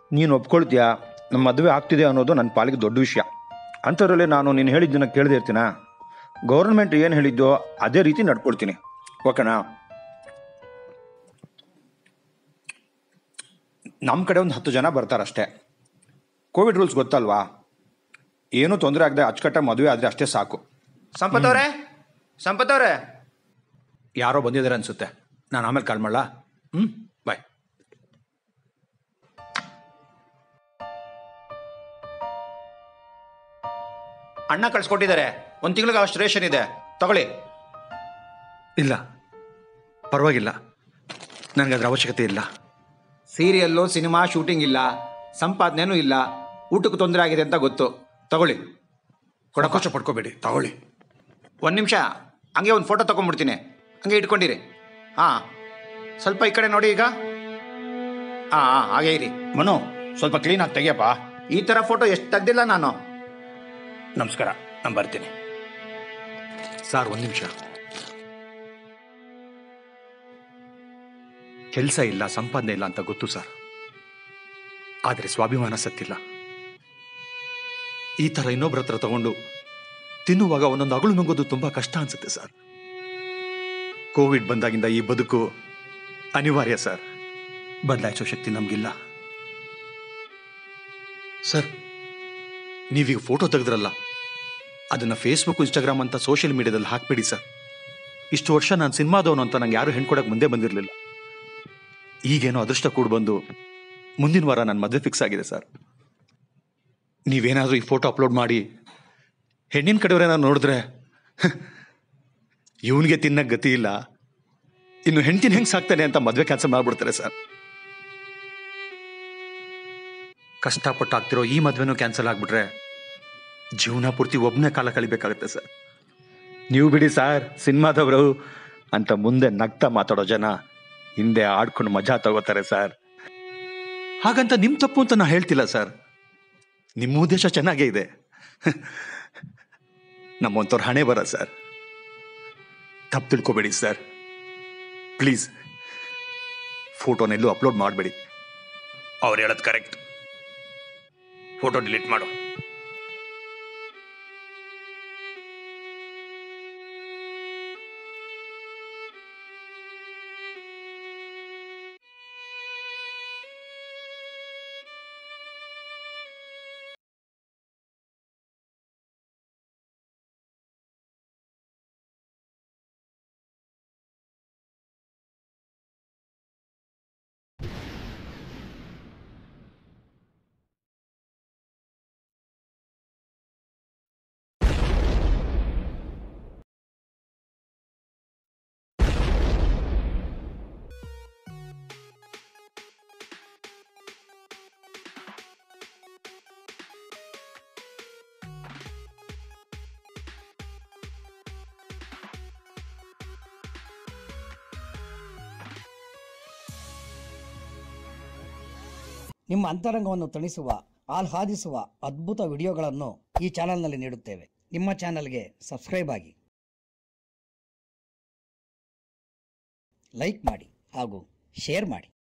ನೀನು ಒಪ್ಕೊಳ್ತೀಯಾ ನಮ್ಮ ಮದುವೆ ಆಗ್ತಿದೆ ಅನ್ನೋದು ನನ್ನ ಪಾಲಿಗೆ ದೊಡ್ಡ ವಿಷಯ ಅಂಥದ್ರಲ್ಲಿ ನಾನು ನೀನು ಹೇಳಿದ್ದನ್ನ ಕೇಳದೆ ಇರ್ತೀನಾ ಗೌರ್ಮೆಂಟ್ ಏನು ಹೇಳಿದ್ದೋ ಅದೇ ರೀತಿ ನಡ್ಕೊಳ್ತೀನಿ ಓಕೆನಾ ನಮ್ಮ ಕಡೆ ಒಂದು ಹತ್ತು ಜನ ಬರ್ತಾರಷ್ಟೇ ಕೋವಿಡ್ ರೂಲ್ಸ್ ಗೊತ್ತಲ್ವಾ ಏನೂ ತೊಂದರೆ ಆಗದೆ ಅಚ್ಚುಕಟ್ಟಾಗಿ ಮದುವೆ ಆದರೆ ಅಷ್ಟೇ ಸಾಕು ಸಂಪತ್ ಅವರೇ ಸಂಪತ್ ಅವರೇ ಯಾರೋ ಬಂದಿದ್ದಾರೆ ಅನ್ಸುತ್ತೆ ನಾನು ಆಮೇಲೆ ಕಾಲ್ ಮಾಡಲಾ ಹ್ಞೂ ಬಾಯ್ ಅಣ್ಣ ಕಳ್ಸ್ಕೊಟ್ಟಿದ್ದಾರೆ ಒಂದು ತಿಂಗಳಿಗೆ ಅಷ್ಟು ರೇಷನ್ ಇದೆ ತಗೊಳ್ಳಿ ಇಲ್ಲ ಪರವಾಗಿಲ್ಲ ನನಗೆ ಅದರ ಅವಶ್ಯಕತೆ ಇಲ್ಲ ಸೀರಿಯಲ್ಲು ಸಿನಿಮಾ ಶೂಟಿಂಗ್ ಇಲ್ಲ ಸಂಪಾದನೆನೂ ಇಲ್ಲ ಊಟಕ್ಕೆ ತೊಂದರೆ ಆಗಿದೆ ಅಂತ ಗೊತ್ತು ತಗೊಳ್ಳಿ ಕೊಡಕೋಶ ಪಡ್ಕೋಬೇಡಿ ತಗೊಳ್ಳಿ ಒಂದು ನಿಮಿಷ ಹಂಗೆ ಒಂದು ಫೋಟೋ ತೊಗೊಂಡ್ಬಿಡ್ತೀನಿ ಹಂಗೆ ಇಟ್ಕೊಂಡಿರಿ ಹಾಂ ಸ್ವಲ್ಪ ಈ ಕಡೆ ನೋಡಿ ಈಗ ಹಾಂ ಹಾಂ ಹಾಗೆ ಇರಿ ಮನು ಸ್ವಲ್ಪ ಕ್ಲೀನಾಗಿ ತೆಗಿಯಪ್ಪ ಈ ಥರ ಫೋಟೋ ಎಷ್ಟು ತೆಗ್ದಿಲ್ಲ ನಾನು ನಮಸ್ಕಾರ ನಾನು ಬರ್ತೀನಿ ಸರ್ ಒಂದು ನಿಮಿಷ ಕೆಲಸ ಇಲ್ಲ ಸಂಪಾದನೆ ಇಲ್ಲ ಅಂತ ಗೊತ್ತು ಸರ್ ಆದರೆ ಸ್ವಾಭಿಮಾನ ಸತ್ತಿಲ್ಲ ಈ ಥರ ಇನ್ನೊಬ್ಬರ ಹತ್ರ ತಗೊಂಡು ತಿನ್ನುವಾಗ ಒಂದೊಂದು ಅಗಳು ನುಂಗೋದು ತುಂಬ ಕಷ್ಟ ಅನ್ಸುತ್ತೆ ಸರ್ ಕೋವಿಡ್ ಬಂದಾಗಿಂದ ಈ ಬದುಕು ಅನಿವಾರ್ಯ ಸರ್ ಬದಲಾಯಿಸೋ ಶಕ್ತಿ ನಮಗಿಲ್ಲ ಸರ್ ನೀವೀಗ ಫೋಟೋ ತೆಗೆದ್ರಲ್ಲ ಅದನ್ನು ಫೇಸ್ಬುಕ್ ಇನ್ಸ್ಟಾಗ್ರಾಮ್ ಅಂತ ಸೋಷಿಯಲ್ ಮೀಡಿಯಾದಲ್ಲಿ ಹಾಕ್ಬೇಡಿ ಸರ್ ಇಷ್ಟು ವರ್ಷ ನಾನು ಸಿನಿಮಾದವನು ಅಂತ ನಂಗೆ ಯಾರು ಹೆಣ್ಕೊಡಕ್ಕೆ ಮುಂದೆ ಬಂದಿರಲಿಲ್ಲ ಈಗೇನೋ ಅದೃಷ್ಟ ಕೂಡ ಬಂದು ಮುಂದಿನ ವಾರ ನನ್ನ ಮದುವೆ ಫಿಕ್ಸ್ ಆಗಿದೆ ಸರ್ ನೀವೇನಾದರೂ ಈ ಫೋಟೋ ಅಪ್ಲೋಡ್ ಮಾಡಿ ಹೆಣ್ಣಿನ ಕಡೆಯವರೇನಾದ್ರು ನೋಡಿದ್ರೆ ಇವನಿಗೆ ತಿನ್ನಕ್ಕೆ ಗತಿ ಇಲ್ಲ ಇನ್ನು ಹೆಂಡ್ತಿನ ಹೆಂಗೆ ಸಾಕ್ತಾನೆ ಅಂತ ಮದುವೆ ಕ್ಯಾನ್ಸಲ್ ಮಾಡ್ಬಿಡ್ತಾರೆ ಸರ್ ಕಷ್ಟಪಟ್ಟು ಆಗ್ತಿರೋ ಈ ಮದುವೆನೂ ಕ್ಯಾನ್ಸಲ್ ಆಗ್ಬಿಟ್ರೆ ಜೀವನ ಪೂರ್ತಿ ಒಬ್ಬನೇ ಕಾಲ ಕಳಿಬೇಕಾಗುತ್ತೆ ಸರ್ ನೀವು ಬಿಡಿ ಸರ್ ಸಿನಿಮಾದವರು ಅಂತ ಮುಂದೆ ನಗ್ತಾ ಮಾತಾಡೋ ಜನ ಹಿಂದೆ ಆಡ್ಕೊಂಡು ಮಜಾ ತಗೋತಾರೆ ಸರ್ ಹಾಗಂತ ನಿಮ್ಮ ತಪ್ಪು ಅಂತ ನಾ ಹೇಳ್ತಿಲ್ಲ ಸರ್ ನಿಮ್ಮ ಉದ್ದೇಶ ಚೆನ್ನಾಗೇ ಇದೆ ನಮ್ಮಂಥವ್ರ ಹಣೆ ಬರ ಸರ್ ತಪ್ಪು ತಿಳ್ಕೊಬೇಡಿ ಸರ್ ಪ್ಲೀಸ್ ಫೋಟೋನೆಲ್ಲೂ ಅಪ್ಲೋಡ್ ಮಾಡಬೇಡಿ ಅವ್ರು ಹೇಳೋದು ಕರೆಕ್ಟ್ ಫೋಟೋ ಡಿಲೀಟ್ ಮಾಡು ನಿಮ್ಮ ಅಂತರಂಗವನ್ನು ತಣಿಸುವ ಆಹ್ಲಾದಿಸುವ ಅದ್ಭುತ ವಿಡಿಯೋಗಳನ್ನು ಈ ಚಾನೆಲ್ನಲ್ಲಿ ನೀಡುತ್ತೇವೆ ನಿಮ್ಮ ಚಾನೆಲ್ಗೆ ಸಬ್ಸ್ಕ್ರೈಬ್ ಆಗಿ ಲೈಕ್ ಮಾಡಿ ಹಾಗೂ ಶೇರ್ ಮಾಡಿ